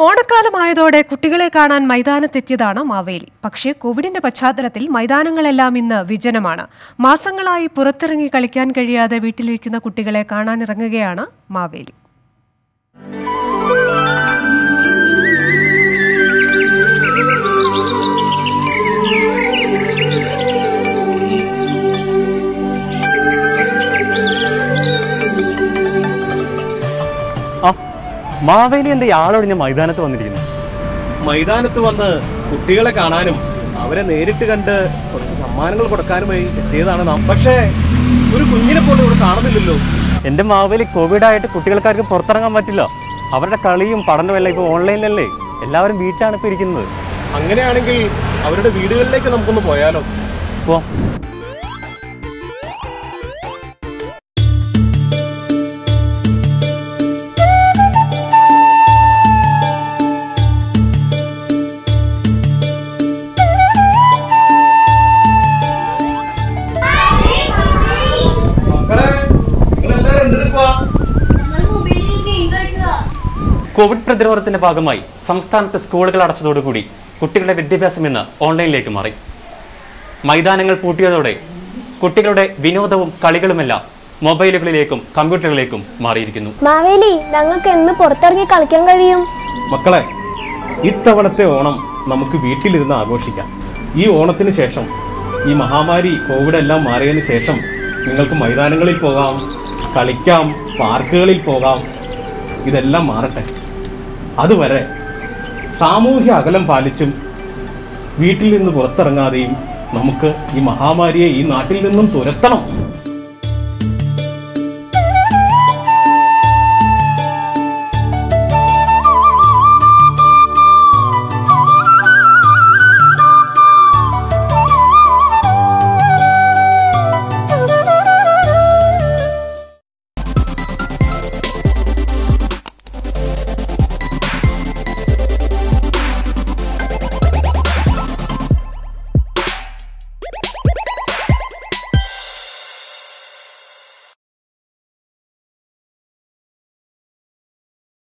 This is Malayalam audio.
ഓണക്കാലമായതോടെ കുട്ടികളെ കാണാൻ മൈതാനത്തെത്തിയതാണ് മാവേലി പക്ഷേ കോവിഡിന്റെ പശ്ചാത്തലത്തിൽ മൈതാനങ്ങളെല്ലാം ഇന്ന് വിജനമാണ് മാസങ്ങളായി പുറത്തിറങ്ങി കളിക്കാൻ കഴിയാതെ വീട്ടിലിരിക്കുന്ന കുട്ടികളെ കാണാനിറങ്ങുകയാണ് മാവേലി ആ മാവേലി എന്താ ആളൊഴിഞ്ഞ മൈതാനത്ത് വന്നിരിക്കുന്നു മൈതാനത്ത് വന്ന് കുട്ടികളെ കാണാനും അവരെ നേരിട്ട് കണ്ട് കുറച്ച് സമ്മാനങ്ങൾ കൊടുക്കാനുമായി എത്തിയതാണ് നാം പക്ഷേ ഒരു കുഞ്ഞിനെ പോലും ഇവിടെ കാണുന്നില്ലല്ലോ എന്റെ മാവേലി കോവിഡ് ആയിട്ട് കുട്ടികൾക്കാർക്ക് പുറത്തിറങ്ങാൻ പറ്റില്ല അവരുടെ കളിയും പഠനവും എല്ലാം ഇപ്പൊ ഓൺലൈനിലല്ലേ എല്ലാവരും വീട്ടിലാണ് ഇപ്പൊ ഇരിക്കുന്നത് അങ്ങനെയാണെങ്കിൽ അവരുടെ വീടുകളിലേക്ക് നമുക്കൊന്ന് പോയാലോ പോ കോവിഡ് പ്രതിരോധത്തിന്റെ ഭാഗമായി സംസ്ഥാനത്ത് സ്കൂളുകൾ അടച്ചതോടുകൂടി കുട്ടികളുടെ വിദ്യാഭ്യാസം ഇന്ന് ഓൺലൈനിലേക്ക് മാറി മൈതാനങ്ങൾ പൂട്ടിയതോടെ കുട്ടികളുടെ വിനോദവും കളികളുമെല്ലാം മൊബൈലുകളിലേക്കും കമ്പ്യൂട്ടറുകളിലേക്കും മാറിയിരിക്കുന്നു മാവേലി ഞങ്ങൾക്ക് എന്ന് പുറത്തിറങ്ങി കളിക്കാൻ കഴിയും മക്കളെ ഇത്തവണത്തെ ഓണം നമുക്ക് വീട്ടിലിരുന്ന് ആഘോഷിക്കാം ഈ ഓണത്തിന് ശേഷം ഈ മഹാമാരി കോവിഡ് എല്ലാം മാറിയതിന് ശേഷം നിങ്ങൾക്ക് മൈതാനങ്ങളിൽ പോകാം കളിക്കാം പാർക്കുകളിൽ പോകാം ഇതെല്ലാം മാറട്ടെ അതുവരെ സാമൂഹ്യ അകലം പാലിച്ചും വീട്ടിൽ നിന്ന് പുറത്തിറങ്ങാതെയും നമുക്ക് ഈ മഹാമാരിയെ ഈ നാട്ടിൽ നിന്നും തുരത്തണം